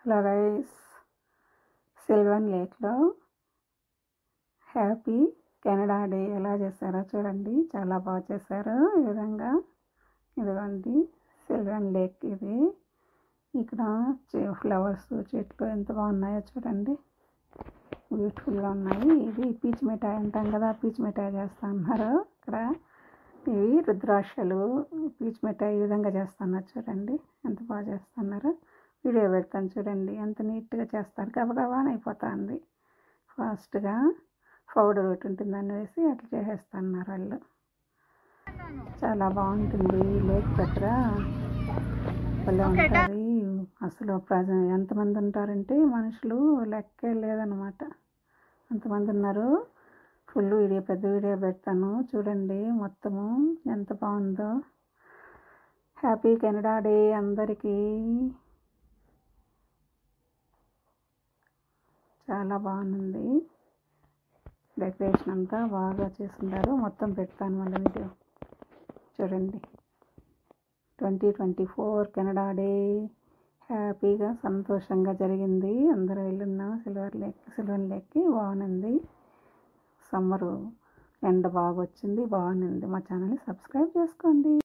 hello guys Sylvan లేక్లో happy Canada day ఎలా చేశారో చూడండి చాలా బాగా చేశారు ఈ విధంగా ఇదిగోండి సిల్వన్ లేక్ ఇది ఇక్కడ చె- ఫ్లవర్స్ చెట్లు ఎంత బాగున్నాయో చూడండి బ్యూటిఫుల్గా ఉన్నాయి ఇది పీచ్ మిఠాయి అంటాం కదా పీచ్ మిఠాయి చేస్తా అన్నారు ఇక్కడ ఇవి రుద్రాక్షలు పీచ్ మిఠాయి ఈ విధంగా చేస్తున్నారు చూడండి ఎంత బాగా చేస్తున్నారు వీడియో పెడతాను చూడండి ఎంత నీట్గా చేస్తారు గబగబా అని అయిపోతుంది ఫాస్ట్గా పౌడర్ ఒకటి ఉంటుంది దాన్ని వేసి అట్లా చేసేస్తున్నారు వాళ్ళు చాలా బాగుంటుంది లేక్ దగ్గర భలే ఉంటుంది అసలు ప్రజ ఎంతమంది ఉంటారంటే మనుషులు లెక్కే లేదనమాట అంతమంది ఉన్నారు ఫుల్ వీడియో పెద్ద వీడియో పెడతాను చూడండి మొత్తము ఎంత బాగుందో హ్యాపీ కెనడా డే అందరికీ చాలా బాగుంది డెకరేషన్ అంతా బాగా చేసుకున్నారు మొత్తం పెడతాను మళ్ళీ వీడియో చూడండి twenty twenty four Canada day హ్యాపీగా సంతోషంగా జరిగింది అందరూ వెళ్ళున్నాం సిల్వర్ లేక్ సిల్వర్ లేక్కి బాగుంది సమ్మరు ఎండ బాగా వచ్చింది బాగుంది మా ఛానల్ని సబ్స్క్రైబ్ చేసుకోండి